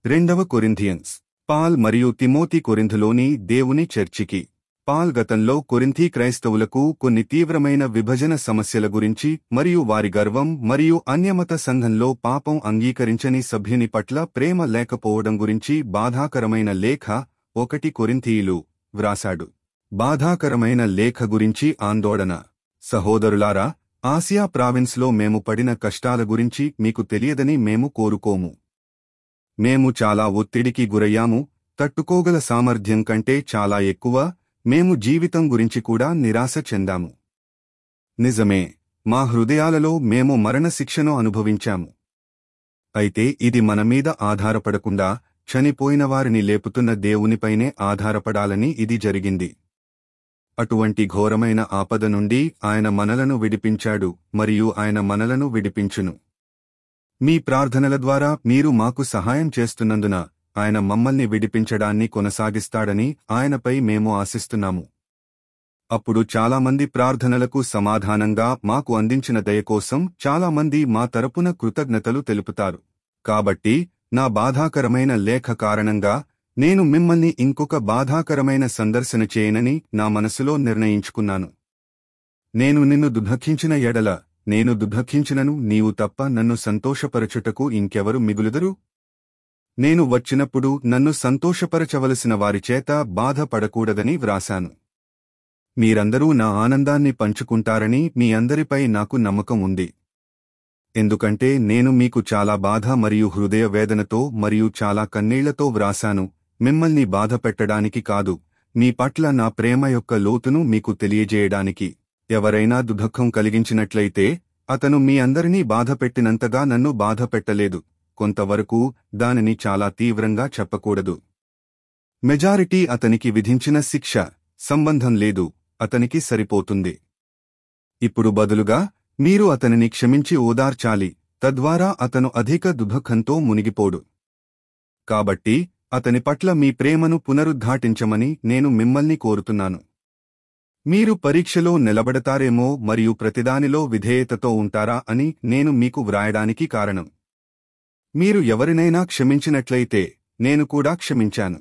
రెండవ Corinthians Paul మరియు Timothy కొరింథులోని దేవుని చర్చికి పాల్ గతంలో కొరింథీ క్రైస్తవులకు కొన్ని తీవ్రమైన విభజన సమస్యల గురించి మరియు వారి గర్వం మరియు అన్యమత సంఘంలో పాపం అంగీకరించని సభ్యుని పట్ల ప్రేమ లేకపోవడం గురించి బాధాకరమైన లేఖ ఒకటి కొరింథీయులు వ్రాసాడు బాధాకరమైన లేఖ గురించి ఆందోళన సహోదరులారా ఆసియా ప్రావిన్స్లో మేము పడిన కష్టాల గురించి మీకు తెలియదని మేము కోరుకోము మేము చాలా ఒత్తిడికి గురయ్యాము తట్టుకోగల సామర్థ్యం కంటే చాలా ఎక్కువ మేము జీవితం గురించి కూడా నిరాశ చెందాము నిజమే మా హృదయాలలో మేము మరణశిక్షను అనుభవించాము అయితే ఇది మన మీద ఆధారపడకుండా చనిపోయిన వారిని లేపుతున్న దేవునిపైనే ఆధారపడాలని ఇది జరిగింది అటువంటి ఘోరమైన ఆపద నుండి ఆయన మనలను విడిపించాడు మరియు ఆయన మనలను విడిపించును మీ ప్రార్థనల ద్వారా మీరు మాకు సహాయం చేస్తున్నందున ఆయన మమ్మల్ని విడిపించడాన్ని కొనసాగిస్తాడని ఆయనపై మేము ఆశిస్తున్నాము అప్పుడు చాలామంది ప్రార్థనలకు సమాధానంగా మాకు అందించిన దయ కోసం చాలామంది మా తరపున కృతజ్ఞతలు తెలుపుతారు కాబట్టి నా బాధాకరమైన లేఖ కారణంగా నేను మిమ్మల్ని ఇంకొక బాధాకరమైన సందర్శన చేయనని నా మనసులో నిర్ణయించుకున్నాను నేను నిన్ను దుఃఖించిన ఎడల నేను దుఃఖించినను నీవు తప్ప నన్ను సంతోషపరచుటకు ఇంకెవరు మిగులుదరు నేను వచ్చినప్పుడు నన్ను సంతోషపరచవలసిన వారిచేత బాధపడకూడదని వ్రాశాను మీరందరూ నా ఆనందాన్ని పంచుకుంటారని మీ అందరిపై నాకు నమ్మకం ఉంది ఎందుకంటే నేను మీకు చాలా బాధ మరియు హృదయ వేదనతో మరియు చాలా కన్నీళ్లతో వ్రాశాను మిమ్మల్ని బాధ పెట్టడానికి కాదు మీ పట్ల నా ప్రేమ యొక్క లోతును మీకు తెలియజేయడానికి ఎవరైనా దుఃఖం కలిగించినట్లయితే అతను మీ అందరినీ బాధపెట్టినంతగా నన్ను బాధపెట్టలేదు కొంతవరకు దానిని చాలా తీవ్రంగా చెప్పకూడదు మెజారిటీ అతనికి విధించిన శిక్ష సంబంధం లేదు అతనికి సరిపోతుంది ఇప్పుడు బదులుగా మీరు అతనిని క్షమించి ఓదార్చాలి తద్వారా అతను అధిక దుఃఖంతో మునిగిపోడు కాబట్టి అతని పట్ల మీ ప్రేమను పునరుద్ఘాటించమని నేను మిమ్మల్ని కోరుతున్నాను మీరు పరీక్షలో నిలబడతారేమో మరియు ప్రతిదానిలో విధేయతతో ఉంటారా అని నేను మీకు వ్రాయడానికి కారణం మీరు ఎవరినైనా క్షమించినట్లయితే నేను కూడా క్షమించాను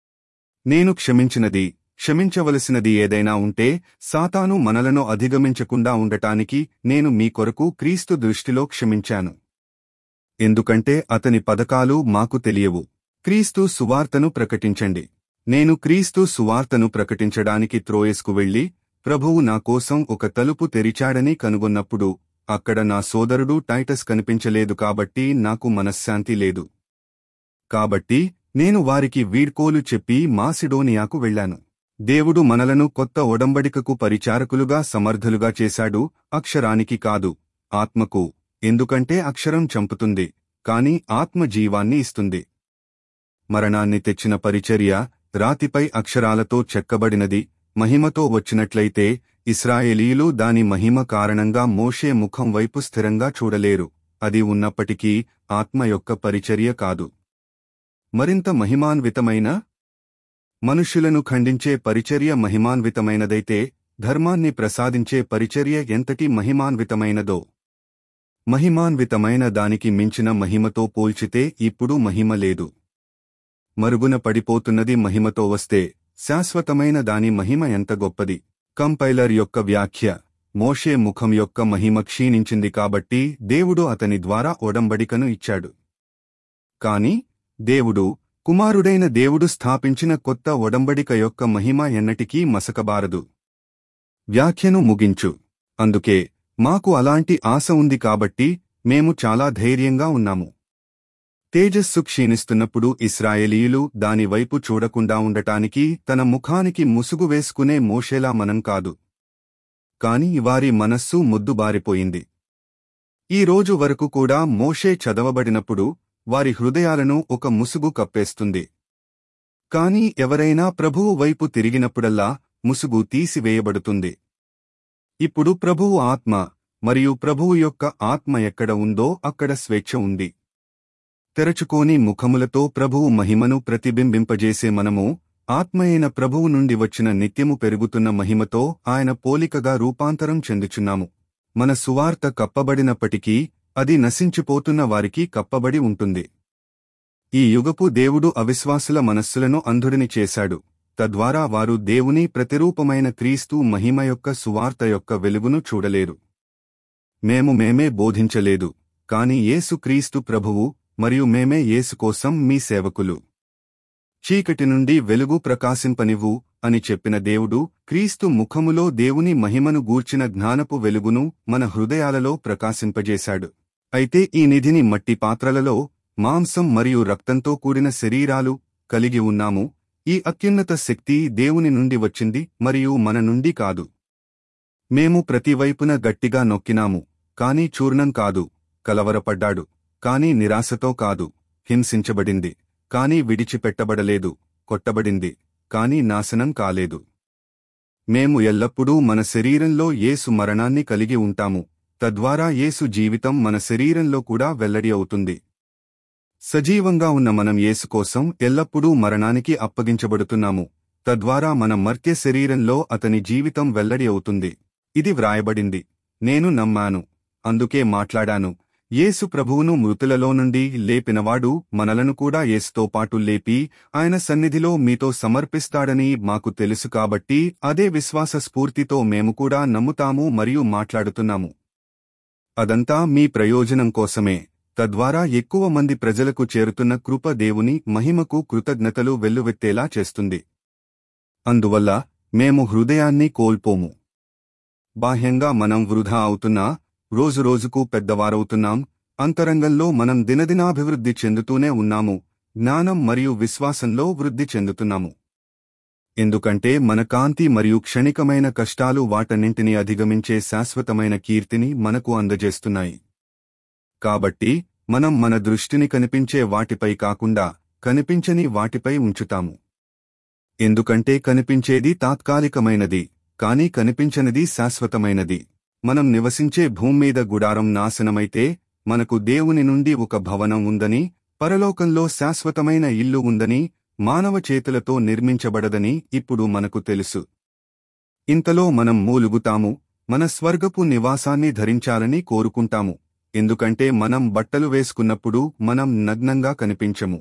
నేను క్షమించినది క్షమించవలసినది ఏదైనా ఉంటే సాతాను మనలను అధిగమించకుండా ఉండటానికి నేను మీ కొరకు క్రీస్తు దృష్టిలో క్షమించాను ఎందుకంటే అతని పథకాలు మాకు తెలియవు క్రీస్తు సువార్తను ప్రకటించండి నేను క్రీస్తు సువార్తను ప్రకటించడానికి త్రోయస్కు వెళ్లి ప్రభువు నా కోసం ఒక తలుపు తెరిచాడని కనుగొన్నప్పుడు అక్కడ నా సోదరుడు టైటస్ కనిపించలేదు కాబట్టి నాకు మనశ్శాంతి లేదు కాబట్టి నేను వారికి వీడ్కోలు చెప్పి మాసిడోనియాకు వెళ్లాను దేవుడు మనలను కొత్త ఒడంబడికకు పరిచారకులుగా సమర్థులుగా చేశాడు అక్షరానికి కాదు ఆత్మకు ఎందుకంటే అక్షరం చంపుతుంది కాని ఆత్మ జీవాన్ని ఇస్తుంది మరణాన్ని తెచ్చిన పరిచర్య రాతిపై అక్షరాలతో చెక్కబడినది మహిమతో వచ్చినట్లయితే ఇస్రాయేలీలు దాని మహిమ కారణంగా మోషే ముఖం వైపు స్థిరంగా చూడలేరు అది ఉన్నప్పటికీ ఆత్మ యొక్క పరిచర్య కాదు మరింత మహిమాన్వితమైన మనుష్యులను ఖండించే పరిచర్య మహిమాన్వితమైనదైతే ధర్మాన్ని ప్రసాదించే పరిచర్య ఎంతటి మహిమాన్వితమైనదో మహిమాన్వితమైన దానికి మించిన మహిమతో పోల్చితే ఇప్పుడు మహిమ లేదు మరుగున పడిపోతున్నది మహిమతో వస్తే శాశ్వతమైన దాని మహిమ ఎంత గొప్పది కంపైలర్ యొక్క వ్యాఖ్య మోషే ముఖం యొక్క మహిమ క్షీణించింది కాబట్టి దేవుడు అతని ద్వారా ఒడంబడికను ఇచ్చాడు కాని దేవుడు కుమారుడైన దేవుడు స్థాపించిన కొత్త ఒడంబడిక యొక్క మహిమ ఎన్నటికీ మసకబారదు వ్యాఖ్యను ముగించు అందుకే మాకు అలాంటి ఆశ ఉంది కాబట్టి మేము చాలా ధైర్యంగా ఉన్నాము తేజస్సు క్షీణిస్తున్నప్పుడు ఇస్రాయేలీయులు దాని వైపు చూడకుండా ఉండటానికి తన ముఖానికి ముసుగు వేసుకునే మోషేలా మనం కాదు కాని వారి మనస్సు ముద్దుబారిపోయింది ఈ రోజు వరకు కూడా మోషే చదవబడినప్పుడు వారి హృదయాలను ఒక ముసుగు కప్పేస్తుంది కాని ఎవరైనా ప్రభువు వైపు తిరిగినప్పుడల్లా ముసుగు తీసివేయబడుతుంది ఇప్పుడు ప్రభువు ఆత్మ మరియు ప్రభువు యొక్క ఆత్మ ఎక్కడ ఉందో అక్కడ స్వేచ్ఛ ఉంది తెరచుకోని ముఖములతో ప్రభువు మహిమను ప్రతిబింబింపజేసే మనము ఆత్మయైన ప్రభువు నుండి వచ్చిన నిత్యము పెరుగుతున్న మహిమతో ఆయన పోలికగా రూపాంతరం చెందుచున్నాము మన సువార్త కప్పబడినప్పటికీ అది నశించిపోతున్న వారికి కప్పబడి ఉంటుంది ఈ యుగపు దేవుడు అవిశ్వాసుల మనస్సులను అంధుడిని చేశాడు తద్వారా వారు దేవుని ప్రతిరూపమైన క్రీస్తు మహిమ యొక్క సువార్త యొక్క వెలుగును చూడలేరు మేము మేమే బోధించలేదు కాని యేసు క్రీస్తు ప్రభువు మరియు మేమే యేసు కోసం మీ సేవకులు చీకటి నుండి వెలుగు ప్రకాశింపనివ్వు అని చెప్పిన దేవుడు క్రీస్తు ముఖములో దేవుని మహిమను గూర్చిన జ్ఞానపు వెలుగును మన హృదయాలలో ప్రకాశింపజేశాడు అయితే ఈ నిధిని మట్టి పాత్రలలో మాంసం మరియు రక్తంతో కూడిన శరీరాలు కలిగి ఉన్నాము ఈ అత్యున్నత శక్తి దేవుని నుండి వచ్చింది మరియు మన నుండి కాదు మేము ప్రతివైపున గట్టిగా నొక్కినాము కాని చూర్ణం కాదు కలవరపడ్డాడు కాని నిరాశతో కాదు హింసించబడింది కాని విడిచిపెట్టబడలేదు కొట్టబడింది కాని నాశనం కాలేదు మేము ఎల్లప్పుడూ మన శరీరంలో యేసు మరణాన్ని కలిగి ఉంటాము తద్వారా యేసు జీవితం మన శరీరంలో కూడా వెల్లడి అవుతుంది సజీవంగా ఉన్న మనం యేసు కోసం ఎల్లప్పుడూ మరణానికి అప్పగించబడుతున్నాము తద్వారా మన మర్త్య శరీరంలో అతని జీవితం వెల్లడి అవుతుంది ఇది వ్రాయబడింది నేను నమ్మాను అందుకే మాట్లాడాను యేసు ప్రభువును మృతులలో నుండి లేపినవాడు మనలను కూడా యేసుతో పాటు లేపి ఆయన సన్నిధిలో మీతో సమర్పిస్తాడని మాకు తెలుసు కాబట్టి అదే విశ్వాస స్ఫూర్తితో మేము కూడా నమ్ముతాము మరియు మాట్లాడుతున్నాము అదంతా మీ ప్రయోజనం కోసమే తద్వారా ఎక్కువ మంది ప్రజలకు చేరుతున్న కృప దేవుని మహిమకు కృతజ్ఞతలు వెల్లువెత్తేలా చేస్తుంది అందువల్ల మేము హృదయాన్ని కోల్పోము బాహ్యంగా మనం వృధా అవుతున్నా రోజురోజుకు పెద్దవారవుతున్నాం అంతరంగంలో మనం దినదినాభివృద్ధి చెందుతూనే ఉన్నాము జ్ఞానం మరియు విశ్వాసంలో వృద్ధి చెందుతున్నాము ఎందుకంటే మన కాంతి మరియు క్షణికమైన కష్టాలు వాటన్నింటినీ అధిగమించే శాశ్వతమైన కీర్తిని మనకు అందజేస్తున్నాయి కాబట్టి మనం మన దృష్టిని కనిపించే వాటిపై కాకుండా కనిపించని వాటిపై ఉంచుతాము ఎందుకంటే కనిపించేది తాత్కాలికమైనది కానీ కనిపించనిది శాశ్వతమైనది మనం నివసించే భూమ్మీద గుడారం నాశనమైతే మనకు దేవుని నుండి ఒక భవనం ఉందని పరలోకంలో శాశ్వతమైన ఇల్లు ఉందని మానవ చేతులతో నిర్మించబడదని ఇప్పుడు మనకు తెలుసు ఇంతలో మనం మూలుగుతాము మన స్వర్గపు నివాసాన్ని ధరించాలని కోరుకుంటాము ఎందుకంటే మనం బట్టలు వేసుకున్నప్పుడు మనం నగ్నంగా కనిపించము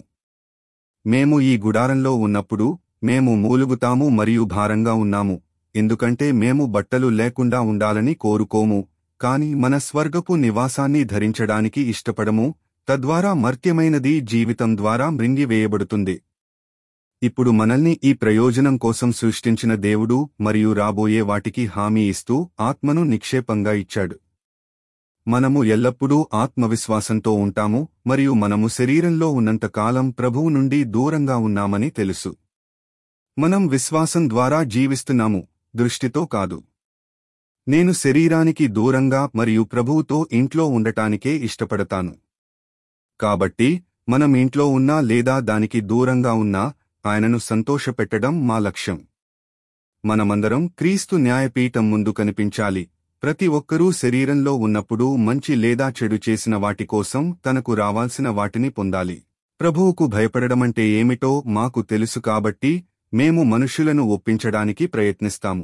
మేము ఈ గుడారంలో ఉన్నప్పుడు మేము మూలుగుతాము మరియు భారంగా ఉన్నాము ఎందుకంటే మేము బట్టలు లేకుండా ఉండాలని కోరుకోము కాని మన స్వర్గపు నివాసాన్ని ధరించడానికి ఇష్టపడము తద్వారా మర్త్యమైనది జీవితం ద్వారా మృంగివేయబడుతుంది ఇప్పుడు మనల్ని ఈ ప్రయోజనం కోసం సృష్టించిన దేవుడు మరియు రాబోయే వాటికి హామీ ఇస్తూ ఆత్మను నిక్షేపంగా ఇచ్చాడు మనము ఎల్లప్పుడూ ఆత్మవిశ్వాసంతో ఉంటాము మరియు మనము శరీరంలో ఉన్నంత కాలం ప్రభువు నుండి దూరంగా ఉన్నామని తెలుసు మనం విశ్వాసం ద్వారా జీవిస్తున్నాము దృష్టితో కాదు నేను శరీరానికి దూరంగా మరియు ప్రభువుతో ఇంట్లో ఉండటానికే ఇష్టపడతాను కాబట్టి మనం ఇంట్లో ఉన్నా లేదా దానికి దూరంగా ఉన్నా ఆయనను సంతోషపెట్టడం మా లక్ష్యం మనమందరం క్రీస్తు న్యాయపీఠం ముందు కనిపించాలి ప్రతి ఒక్కరూ శరీరంలో ఉన్నప్పుడు మంచి లేదా చెడు చేసిన వాటి కోసం తనకు రావాల్సిన వాటిని పొందాలి ప్రభువుకు భయపడడమంటే ఏమిటో మాకు తెలుసు కాబట్టి మేము మనుషులను ఒప్పించడానికి ప్రయత్నిస్తాము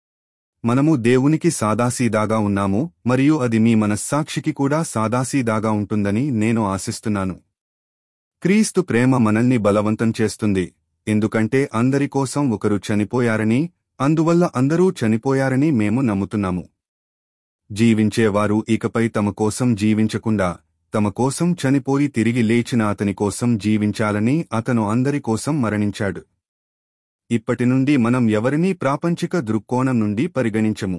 మనము దేవునికి సాదాసీదాగా ఉన్నాము మరియు అది మీ మనస్సాక్షికి కూడా సాదాసీదాగా ఉంటుందని నేను ఆశిస్తున్నాను క్రీస్తు ప్రేమ మనల్ని బలవంతం చేస్తుంది ఎందుకంటే అందరి కోసం ఒకరు చనిపోయారని అందువల్ల అందరూ చనిపోయారని మేము నమ్ముతున్నాము జీవించేవారు ఇకపై తమ కోసం జీవించకుండా తమ కోసం చనిపోయి తిరిగి లేచిన అతని కోసం జీవించాలని అతను అందరి కోసం మరణించాడు ఇప్పటి నుండి మనం ఎవరినీ ప్రాపంచిక దృక్కోణం నుండి పరిగణించము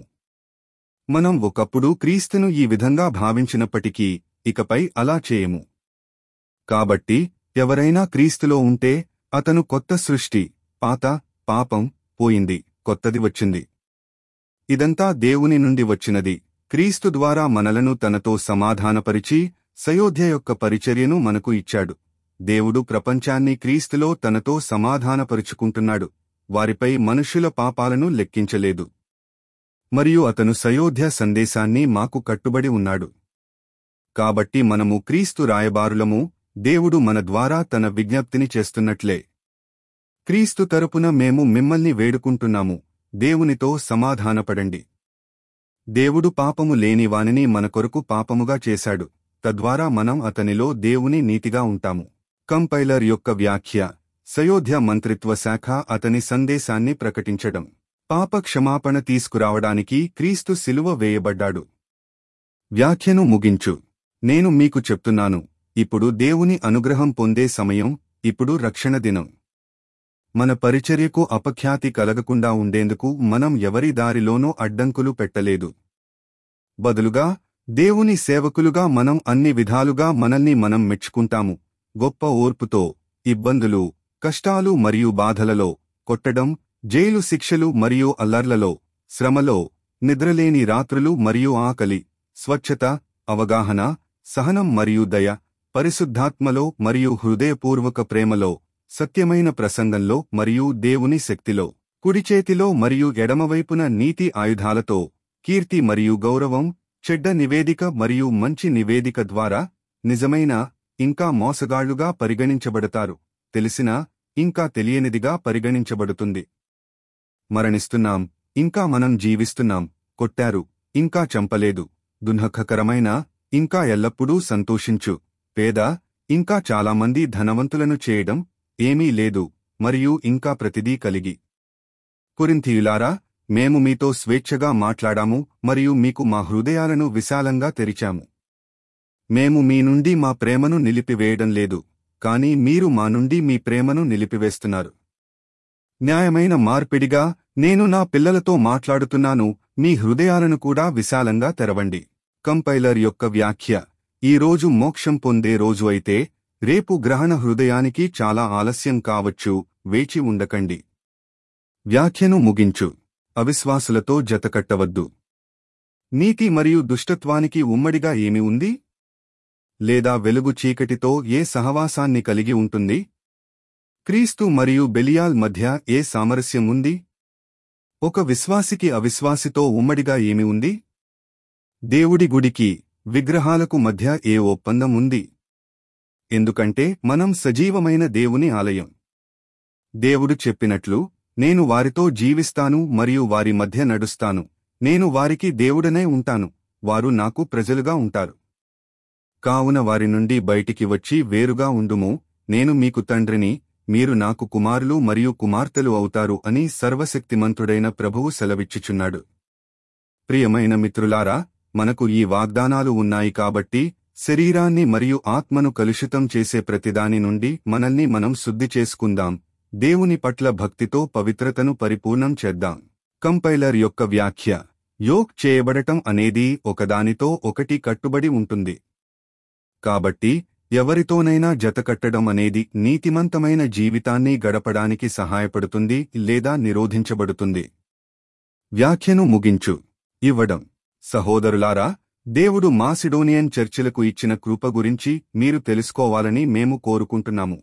మనం ఒకప్పుడు క్రీస్తును ఈ విధంగా భావించినప్పటికీ ఇకపై అలా చేయము కాబట్టి ఎవరైనా క్రీస్తులో ఉంటే అతను కొత్త సృష్టి పాత పాపం పోయింది కొత్తది వచ్చింది ఇదంతా దేవుని నుండి వచ్చినది క్రీస్తు ద్వారా మనలను తనతో సమాధానపరిచి సయోధ్య యొక్క పరిచర్యను మనకు ఇచ్చాడు దేవుడు ప్రపంచాన్ని క్రీస్తులో తనతో సమాధానపరుచుకుంటున్నాడు వారిపై మనుష్యుల పాపాలను లెక్కించలేదు మరియు అతను సయోధ్య సందేశాన్ని మాకు కట్టుబడి ఉన్నాడు కాబట్టి మనము క్రీస్తు రాయబారులము దేవుడు మన ద్వారా తన విజ్ఞప్తిని చేస్తున్నట్లే క్రీస్తు తరపున మేము మిమ్మల్ని వేడుకుంటున్నాము దేవునితో సమాధానపడండి దేవుడు పాపము లేని వానిని మన కొరకు పాపముగా చేశాడు తద్వారా మనం అతనిలో దేవుని నీతిగా ఉంటాము కంపైలర్ యొక్క వ్యాఖ్య సయోధ్య మంత్రిత్వ శాఖ అతని సందేశాన్ని ప్రకటించడం పాప క్షమాపణ తీసుకురావడానికి క్రీస్తు సిలువ వేయబడ్డాడు వ్యాఖ్యను ముగించు నేను మీకు చెప్తున్నాను ఇప్పుడు దేవుని అనుగ్రహం పొందే సమయం ఇప్పుడు రక్షణ దినం మన పరిచర్యకు అపఖ్యాతి కలగకుండా ఉండేందుకు మనం ఎవరి దారిలోనూ అడ్డంకులు పెట్టలేదు బదులుగా దేవుని సేవకులుగా మనం అన్ని విధాలుగా మనల్ని మనం మెచ్చుకుంటాము గొప్ప ఓర్పుతో ఇబ్బందులు కష్టాలు మరియు బాధలలో కొట్టడం జైలు శిక్షలు మరియు అల్లర్లలో శ్రమలో నిద్రలేని రాత్రులు మరియు ఆకలి స్వచ్ఛత అవగాహన సహనం మరియు దయ పరిశుద్ధాత్మలో మరియు హృదయపూర్వక ప్రేమలో సత్యమైన ప్రసంగంలో మరియు దేవుని శక్తిలో కుడిచేతిలో మరియు ఎడమవైపున నీతి ఆయుధాలతో కీర్తి మరియు గౌరవం చెడ్డ నివేదిక మరియు మంచి నివేదిక ద్వారా నిజమైన ఇంకా మోసగాళ్లుగా పరిగణించబడతారు తెలిసినా ఇంకా తెలియనిదిగా పరిగణించబడుతుంది మరణిస్తున్నాం ఇంకా మనం జీవిస్తున్నాం కొట్టారు ఇంకా చంపలేదు దున్హకరమైన ఇంకా ఎల్లప్పుడూ సంతోషించు పేద ఇంకా చాలామంది ధనవంతులను చేయడం ఏమీ లేదు మరియు ఇంకా ప్రతిదీ కలిగి కొరింథీయులారా మేము మీతో స్వేచ్ఛగా మాట్లాడాము మరియు మీకు మా హృదయాలను విశాలంగా తెరిచాము మేము మీ నుండి మా ప్రేమను నిలిపివేయడం లేదు కానీ మీరు మా నుండి మీ ప్రేమను నిలిపివేస్తున్నారు న్యాయమైన మార్పిడిగా నేను నా పిల్లలతో మాట్లాడుతున్నాను మీ హృదయాలను కూడా విశాలంగా తెరవండి కంపైలర్ యొక్క వ్యాఖ్య ఈ రోజు మోక్షం పొందే రోజు అయితే రేపు గ్రహణ హృదయానికి చాలా ఆలస్యం కావచ్చు వేచి ఉండకండి వ్యాఖ్యను ముగించు అవిశ్వాసులతో జతకట్టవద్దు నీతి మరియు దుష్టత్వానికి ఉమ్మడిగా ఏమి ఉంది లేదా వెలుగు చీకటితో ఏ సహవాసాన్ని కలిగి ఉంటుంది క్రీస్తు మరియు బెలియాల్ మధ్య ఏ సామరస్యం ఉంది ఒక విశ్వాసికి అవిశ్వాసితో ఉమ్మడిగా ఏమి ఉంది దేవుడి గుడికి విగ్రహాలకు మధ్య ఏ ఒప్పందం ఉంది ఎందుకంటే మనం సజీవమైన దేవుని ఆలయం దేవుడు చెప్పినట్లు నేను వారితో జీవిస్తాను మరియు వారి మధ్య నడుస్తాను నేను వారికి దేవుడనే ఉంటాను వారు నాకు ప్రజలుగా ఉంటారు కావున వారి నుండి బయటికి వచ్చి వేరుగా ఉండుము నేను మీకు తండ్రిని మీరు నాకు కుమారులు మరియు కుమార్తెలు అవుతారు అని సర్వశక్తిమంతుడైన ప్రభువు సెలవిచ్చుచున్నాడు ప్రియమైన మిత్రులారా మనకు ఈ వాగ్దానాలు ఉన్నాయి కాబట్టి శరీరాన్ని మరియు ఆత్మను కలుషితం చేసే ప్రతిదాని నుండి మనల్ని మనం శుద్ధి చేసుకుందాం దేవుని పట్ల భక్తితో పవిత్రతను పరిపూర్ణం చేద్దాం కంపైలర్ యొక్క వ్యాఖ్య యోక్ చేయబడటం అనేది ఒకదానితో ఒకటి కట్టుబడి ఉంటుంది కాబట్టి ఎవరితోనైనా జతకట్టడం అనేది నీతిమంతమైన జీవితాన్ని గడపడానికి సహాయపడుతుంది లేదా నిరోధించబడుతుంది వ్యాఖ్యను ముగించు ఇవ్వడం సహోదరులారా దేవుడు మాసిడోనియన్ చర్చిలకు ఇచ్చిన కృప గురించి మీరు తెలుసుకోవాలని మేము కోరుకుంటున్నాము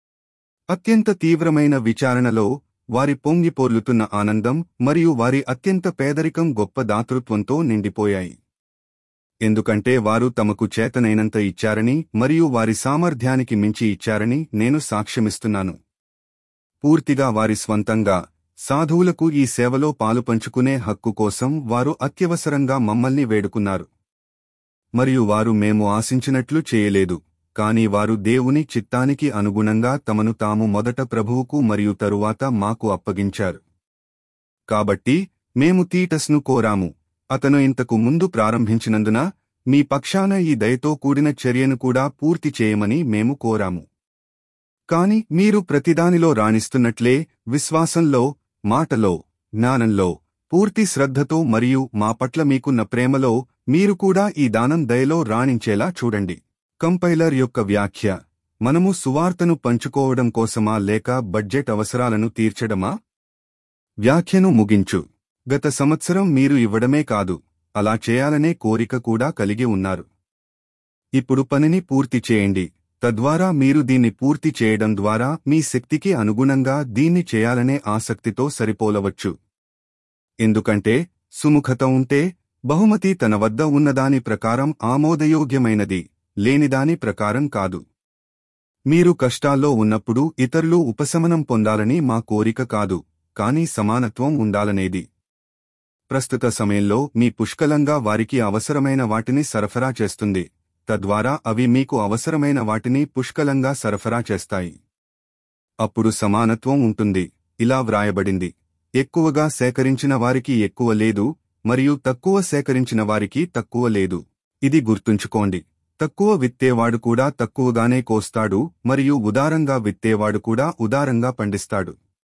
అత్యంత తీవ్రమైన విచారణలో వారి పొంగిపోర్లుతున్న ఆనందం మరియు వారి అత్యంత పేదరికం గొప్ప దాతృత్వంతో నిండిపోయాయి ఎందుకంటే వారు తమకు చేతనైనంత ఇచ్చారని మరియు వారి సామర్థ్యానికి మించి ఇచ్చారని నేను సాక్ష్యమిస్తున్నాను పూర్తిగా వారి స్వంతంగా సాధువులకు ఈ సేవలో పాలుపంచుకునే హక్కు కోసం వారు అత్యవసరంగా మమ్మల్ని వేడుకున్నారు మరియు వారు మేము ఆశించినట్లు చేయలేదు కాని వారు దేవుని చిత్తానికి అనుగుణంగా తమను తాము మొదట ప్రభువుకు మరియు తరువాత మాకు అప్పగించారు కాబట్టి మేము తీటస్ను కోరాము అతను ఇంతకు ముందు ప్రారంభించినందున మీ పక్షాన ఈ దయతో కూడిన చర్యను కూడా పూర్తి చేయమని మేము కోరాము కాని మీరు ప్రతిదానిలో రాణిస్తున్నట్లే విశ్వాసంలో మాటలో జ్ఞానంలో పూర్తి శ్రద్ధతో మరియు మా పట్ల మీకున్న ప్రేమలో మీరు కూడా ఈ దానం దయలో రాణించేలా చూడండి కంపైలర్ యొక్క వ్యాఖ్య మనము సువార్తను పంచుకోవడం కోసమా లేక బడ్జెట్ అవసరాలను తీర్చడమా వ్యాఖ్యను ముగించు గత సంవత్సరం మీరు ఇవ్వడమే కాదు అలా చేయాలనే కోరిక కూడా కలిగి ఉన్నారు ఇప్పుడు పనిని పూర్తి చేయండి తద్వారా మీరు దీన్ని పూర్తి చేయడం ద్వారా మీ శక్తికి అనుగుణంగా దీన్ని చేయాలనే ఆసక్తితో సరిపోలవచ్చు ఎందుకంటే సుముఖత ఉంటే బహుమతి తన వద్ద ఉన్నదాని ప్రకారం ఆమోదయోగ్యమైనది లేనిదాని ప్రకారం కాదు మీరు కష్టాల్లో ఉన్నప్పుడు ఇతరులు ఉపశమనం పొందాలని మా కోరిక కాదు కాని సమానత్వం ఉండాలనేది ప్రస్తుత సమయంలో మీ పుష్కలంగా వారికి అవసరమైన వాటిని సరఫరా చేస్తుంది తద్వారా అవి మీకు అవసరమైన వాటిని పుష్కలంగా సరఫరా చేస్తాయి అప్పుడు సమానత్వం ఉంటుంది ఇలా వ్రాయబడింది ఎక్కువగా సేకరించిన వారికి ఎక్కువ లేదు మరియు తక్కువ సేకరించిన వారికి తక్కువ లేదు ఇది గుర్తుంచుకోండి తక్కువ విత్తేవాడు కూడా తక్కువగానే కోస్తాడు మరియు ఉదారంగా విత్తేవాడు కూడా ఉదారంగా పండిస్తాడు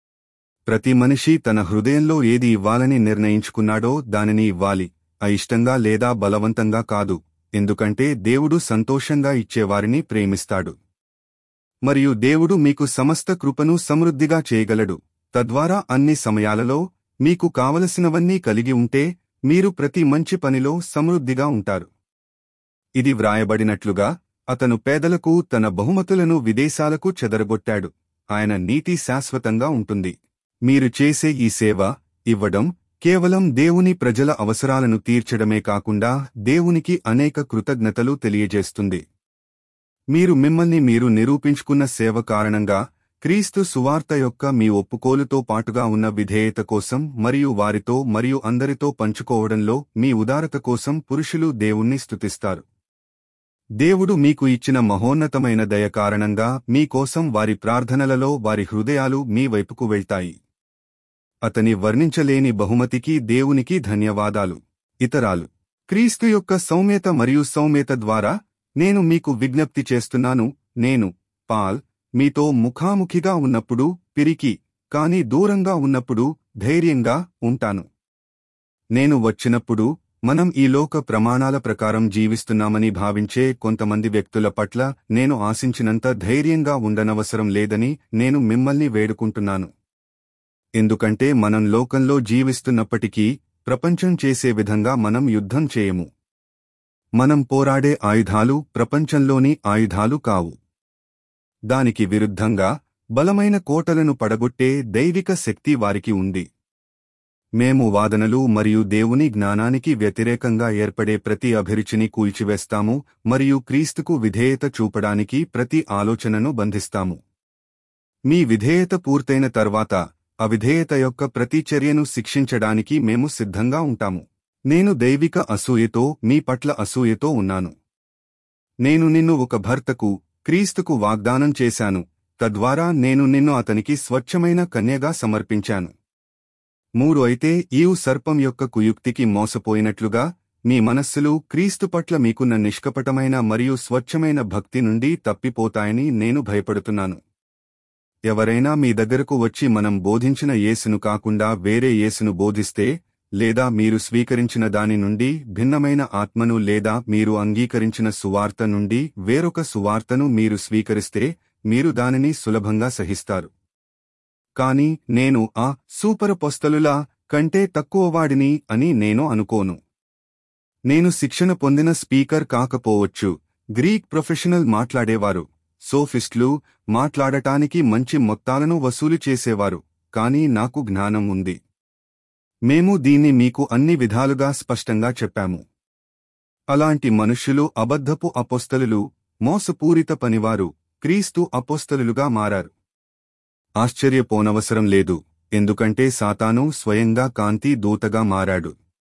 ప్రతి మనిషి తన హృదయంలో ఏది ఇవ్వాలని నిర్ణయించుకున్నాడో దానిని ఇవ్వాలి అయిష్టంగా లేదా బలవంతంగా కాదు ఎందుకంటే దేవుడు సంతోషంగా ఇచ్చేవారిని ప్రేమిస్తాడు మరియు దేవుడు మీకు సమస్త కృపను సమృద్ధిగా చేయగలడు తద్వారా అన్ని సమయాలలో మీకు కావలసినవన్నీ కలిగి ఉంటే మీరు ప్రతి మంచి పనిలో సమృద్ధిగా ఉంటారు ఇది వ్రాయబడినట్లుగా అతను పేదలకు తన బహుమతులను విదేశాలకు చెదరగొట్టాడు ఆయన నీతి శాశ్వతంగా ఉంటుంది మీరు చేసే ఈ సేవ ఇవ్వడం కేవలం దేవుని ప్రజల అవసరాలను తీర్చడమే కాకుండా దేవునికి అనేక కృతజ్ఞతలు తెలియజేస్తుంది మీరు మిమ్మల్ని మీరు నిరూపించుకున్న సేవ కారణంగా క్రీస్తు సువార్త యొక్క మీ ఒప్పుకోలుతో పాటుగా ఉన్న విధేయత కోసం మరియు వారితో మరియు అందరితో పంచుకోవడంలో మీ ఉదారత కోసం పురుషులు దేవుణ్ణి స్తుతిస్తారు దేవుడు మీకు ఇచ్చిన మహోన్నతమైన దయ కారణంగా మీకోసం వారి ప్రార్థనలలో వారి హృదయాలు మీ వైపుకు వెళ్తాయి అతని వర్ణించలేని బహుమతికి దేవునికి ధన్యవాదాలు ఇతరాలు క్రీస్తు యొక్క సౌమ్యత మరియు సౌమ్యత ద్వారా నేను మీకు విజ్ఞప్తి చేస్తున్నాను నేను పాల్ మీతో ముఖాముఖిగా ఉన్నప్పుడు పిరికి కాని దూరంగా ఉన్నప్పుడు ధైర్యంగా ఉంటాను నేను వచ్చినప్పుడు మనం ఈ లోక ప్రమాణాల ప్రకారం జీవిస్తున్నామని భావించే కొంతమంది వ్యక్తుల పట్ల నేను ఆశించినంత ధైర్యంగా ఉండనవసరం లేదని నేను మిమ్మల్ని వేడుకుంటున్నాను ఎందుకంటే మనం లోకంలో జీవిస్తున్నప్పటికీ ప్రపంచం చేసే విధంగా మనం యుద్ధం చేయము మనం పోరాడే ఆయుధాలు ప్రపంచంలోని ఆయుధాలు కావు దానికి విరుద్ధంగా బలమైన కోటలను పడగొట్టే దైవిక శక్తి వారికి ఉంది మేము వాదనలు మరియు దేవుని జ్ఞానానికి వ్యతిరేకంగా ఏర్పడే ప్రతి అభిరుచిని కూల్చివేస్తాము మరియు క్రీస్తుకు విధేయత చూపడానికి ప్రతి ఆలోచనను బంధిస్తాము మీ విధేయత పూర్తయిన తర్వాత అవిధేయత యొక్క ప్రతి చర్యను శిక్షించడానికి మేము సిద్ధంగా ఉంటాము నేను దైవిక అసూయతో మీ పట్ల అసూయతో ఉన్నాను నేను నిన్ను ఒక భర్తకు క్రీస్తుకు వాగ్దానం చేశాను తద్వారా నేను నిన్ను అతనికి స్వచ్ఛమైన కన్యగా సమర్పించాను మూడు అయితే ఈవు సర్పం యొక్క కుయుక్తికి మోసపోయినట్లుగా మీ మనస్సులు క్రీస్తు పట్ల మీకున్న నిష్కపటమైన మరియు స్వచ్ఛమైన భక్తి నుండి తప్పిపోతాయని నేను భయపడుతున్నాను ఎవరైనా మీ దగ్గరకు వచ్చి మనం బోధించిన యేసును కాకుండా వేరే యేసును బోధిస్తే లేదా మీరు స్వీకరించిన దాని నుండి భిన్నమైన ఆత్మను లేదా మీరు అంగీకరించిన సువార్త నుండి వేరొక సువార్తను మీరు స్వీకరిస్తే మీరు దానిని సులభంగా సహిస్తారు కాని నేను ఆ సూపర్ పొస్తలులా కంటే తక్కువవాడిని అని నేను అనుకోను నేను శిక్షణ పొందిన స్పీకర్ కాకపోవచ్చు గ్రీక్ ప్రొఫెషనల్ మాట్లాడేవారు సోఫిస్ట్లు మాట్లాడటానికి మంచి మొత్తాలను వసూలు చేసేవారు కాని నాకు జ్ఞానం ఉంది మేము దీన్ని మీకు అన్ని విధాలుగా స్పష్టంగా చెప్పాము అలాంటి మనుష్యులు అబద్ధపు అపోస్తలులు మోసపూరిత పనివారు క్రీస్తు అపోస్తలులుగా మారారు ఆశ్చర్యపోనవసరం లేదు ఎందుకంటే సాతాను స్వయంగా కాంతి దూతగా మారాడు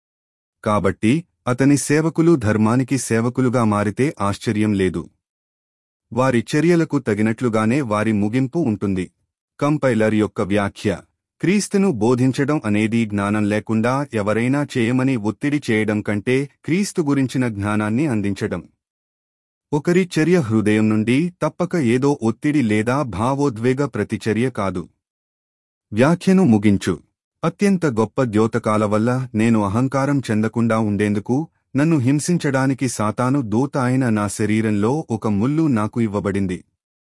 కాబట్టి అతని సేవకులు ధర్మానికి సేవకులుగా మారితే ఆశ్చర్యం లేదు వారి చర్యలకు తగినట్లుగానే వారి ముగింపు ఉంటుంది కంపైలర్ యొక్క వ్యాఖ్య క్రీస్తును బోధించడం అనేది జ్ఞానం లేకుండా ఎవరైనా చేయమని ఒత్తిడి చేయడం కంటే క్రీస్తు గురించిన జ్ఞానాన్ని అందించడం ఒకరి చర్య హృదయం నుండి తప్పక ఏదో ఒత్తిడి లేదా భావోద్వేగ ప్రతిచర్య కాదు వ్యాఖ్యను ముగించు అత్యంత గొప్ప ద్యోతకాల వల్ల నేను అహంకారం చెందకుండా ఉండేందుకు నన్ను హింసించడానికి సాతాను దూత అయిన నా శరీరంలో ఒక ముల్లు నాకు ఇవ్వబడింది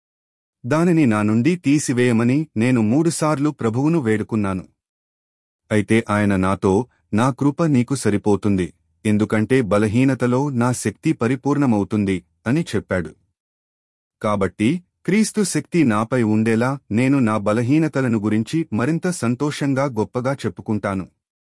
దానిని నా నుండి తీసివేయమని నేను మూడుసార్లు ప్రభువును వేడుకున్నాను అయితే ఆయన నాతో నా కృప నీకు సరిపోతుంది ఎందుకంటే బలహీనతలో నా శక్తి పరిపూర్ణమవుతుంది అని చెప్పాడు కాబట్టి క్రీస్తు శక్తి నాపై ఉండేలా నేను నా బలహీనతలను గురించి మరింత సంతోషంగా గొప్పగా చెప్పుకుంటాను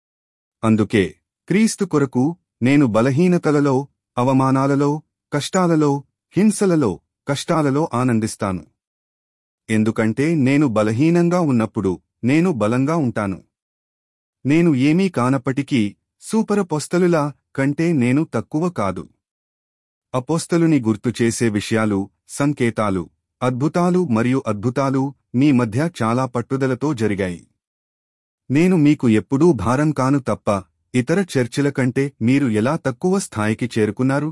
అందుకే క్రీస్తు కొరకు నేను బలహీనతలలో అవమానాలలో కష్టాలలో హింసలలో కష్టాలలో ఆనందిస్తాను ఎందుకంటే నేను బలహీనంగా ఉన్నప్పుడు నేను బలంగా ఉంటాను నేను ఏమీ కానప్పటికీ సూపర పొస్తలులా కంటే నేను తక్కువ కాదు అపోస్తలుని గుర్తు చేసే విషయాలు సంకేతాలు అద్భుతాలు మరియు అద్భుతాలు మీ మధ్య చాలా పట్టుదలతో జరిగాయి నేను మీకు ఎప్పుడూ భారం కాను తప్ప ఇతర చర్చిల కంటే మీరు ఎలా తక్కువ స్థాయికి చేరుకున్నారు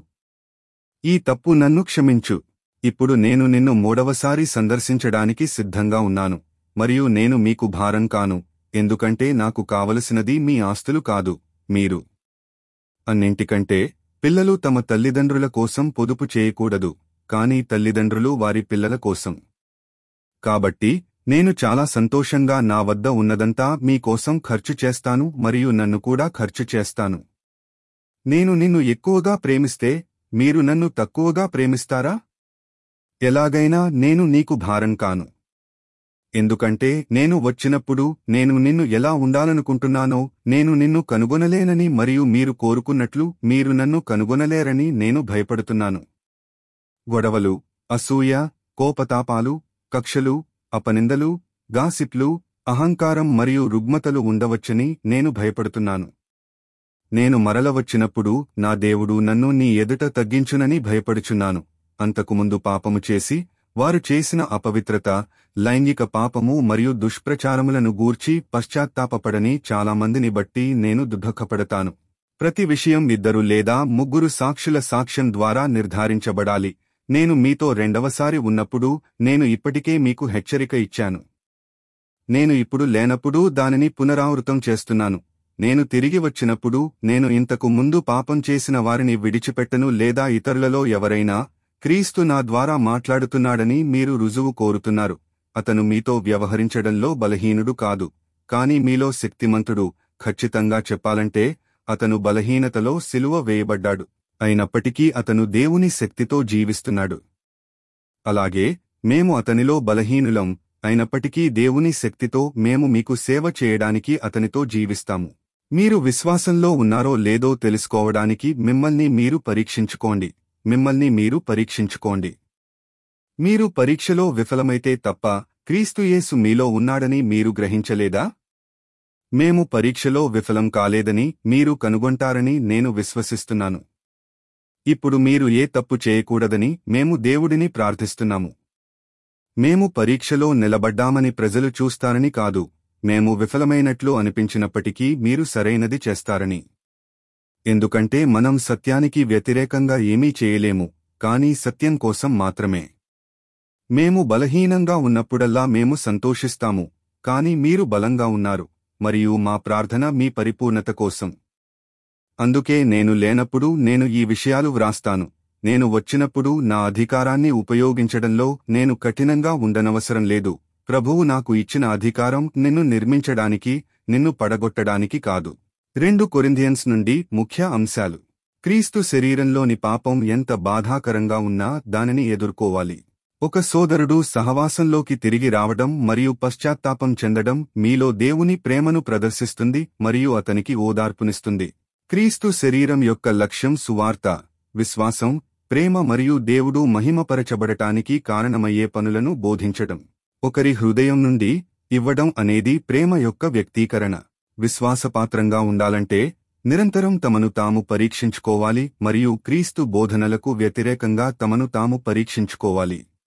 ఈ తప్పు నన్ను క్షమించు ఇప్పుడు నేను నిన్ను మూడవసారి సందర్శించడానికి సిద్ధంగా ఉన్నాను మరియు నేను మీకు భారం కాను ఎందుకంటే నాకు కావలసినది మీ ఆస్తులు కాదు మీరు అన్నింటికంటే పిల్లలు తమ తల్లిదండ్రుల కోసం పొదుపు చేయకూడదు కాని తల్లిదండ్రులు వారి పిల్లల కోసం కాబట్టి నేను చాలా సంతోషంగా నా వద్ద ఉన్నదంతా మీకోసం ఖర్చు చేస్తాను మరియు నన్ను కూడా ఖర్చు చేస్తాను నేను నిన్ను ఎక్కువగా ప్రేమిస్తే మీరు నన్ను తక్కువగా ప్రేమిస్తారా ఎలాగైనా నేను నీకు భారం కాను ఎందుకంటే నేను వచ్చినప్పుడు నేను నిన్ను ఎలా ఉండాలనుకుంటున్నానో నేను నిన్ను కనుగొనలేనని మరియు మీరు కోరుకున్నట్లు మీరు నన్ను కనుగొనలేరని నేను భయపడుతున్నాను గొడవలు అసూయ కోపతాపాలు కక్షలు అపనిందలు గాసిప్లు అహంకారం మరియు రుగ్మతలు ఉండవచ్చని నేను భయపడుతున్నాను నేను మరల వచ్చినప్పుడు నా దేవుడు నన్ను నీ ఎదుట తగ్గించునని భయపడుచున్నాను అంతకుముందు పాపము చేసి వారు చేసిన అపవిత్రత లైంగిక పాపము మరియు దుష్ప్రచారములను గూర్చి పశ్చాత్తాపపడని చాలామందిని బట్టి నేను దుఃఖపడతాను ప్రతి విషయం ఇద్దరు లేదా ముగ్గురు సాక్షుల సాక్ష్యం ద్వారా నిర్ధారించబడాలి నేను మీతో రెండవసారి ఉన్నప్పుడు నేను ఇప్పటికే మీకు హెచ్చరిక ఇచ్చాను నేను ఇప్పుడు లేనప్పుడు దానిని పునరావృతం చేస్తున్నాను నేను తిరిగి వచ్చినప్పుడు నేను ఇంతకు ముందు పాపం చేసిన వారిని విడిచిపెట్టను లేదా ఇతరులలో ఎవరైనా క్రీస్తు నా ద్వారా మాట్లాడుతున్నాడని మీరు రుజువు కోరుతున్నారు అతను మీతో వ్యవహరించడంలో బలహీనుడు కాదు కాని మీలో శక్తిమంతుడు ఖచ్చితంగా చెప్పాలంటే అతను బలహీనతలో సిలువ వేయబడ్డాడు అయినప్పటికీ అతను దేవుని శక్తితో జీవిస్తున్నాడు అలాగే మేము అతనిలో బలహీనులం అయినప్పటికీ దేవుని శక్తితో మేము మీకు సేవ చేయడానికి అతనితో జీవిస్తాము మీరు విశ్వాసంలో ఉన్నారో లేదో తెలుసుకోవడానికి మిమ్మల్ని మీరు పరీక్షించుకోండి మిమ్మల్ని మీరు పరీక్షించుకోండి మీరు పరీక్షలో విఫలమైతే తప్ప క్రీస్తుయేసు మీలో ఉన్నాడని మీరు గ్రహించలేదా మేము పరీక్షలో విఫలం కాలేదని మీరు కనుగొంటారని నేను విశ్వసిస్తున్నాను ఇప్పుడు మీరు ఏ తప్పు చేయకూడదని మేము దేవుడిని ప్రార్థిస్తున్నాము మేము పరీక్షలో నిలబడ్డామని ప్రజలు చూస్తారని కాదు మేము విఫలమైనట్లు అనిపించినప్పటికీ మీరు సరైనది చేస్తారని ఎందుకంటే మనం సత్యానికి వ్యతిరేకంగా ఏమీ చేయలేము కానీ సత్యం కోసం మాత్రమే మేము బలహీనంగా ఉన్నప్పుడల్లా మేము సంతోషిస్తాము కాని మీరు బలంగా ఉన్నారు మరియు మా ప్రార్థన మీ పరిపూర్ణత కోసం అందుకే నేను లేనప్పుడు నేను ఈ విషయాలు వ్రాస్తాను నేను వచ్చినప్పుడు నా అధికారాన్ని ఉపయోగించడంలో నేను కఠినంగా ఉండనవసరం లేదు ప్రభువు నాకు ఇచ్చిన అధికారం నిన్ను నిర్మించడానికి నిన్ను పడగొట్టడానికి కాదు రెండు కొరింథియన్స్ నుండి ముఖ్య అంశాలు క్రీస్తు శరీరంలోని పాపం ఎంత బాధాకరంగా ఉన్నా దానిని ఎదుర్కోవాలి ఒక సోదరుడు సహవాసంలోకి తిరిగి రావడం మరియు పశ్చాత్తాపం చెందడం మీలో దేవుని ప్రేమను ప్రదర్శిస్తుంది మరియు అతనికి ఓదార్పునిస్తుంది క్రీస్తు శరీరం యొక్క లక్ష్యం సువార్త విశ్వాసం ప్రేమ మరియు దేవుడు మహిమపరచబడటానికి కారణమయ్యే పనులను బోధించడం ఒకరి హృదయం నుండి ఇవ్వడం అనేది ప్రేమ యొక్క వ్యక్తీకరణ విశ్వాసపాత్రంగా ఉండాలంటే నిరంతరం తమను తాము పరీక్షించుకోవాలి మరియు క్రీస్తు బోధనలకు వ్యతిరేకంగా తమను తాము పరీక్షించుకోవాలి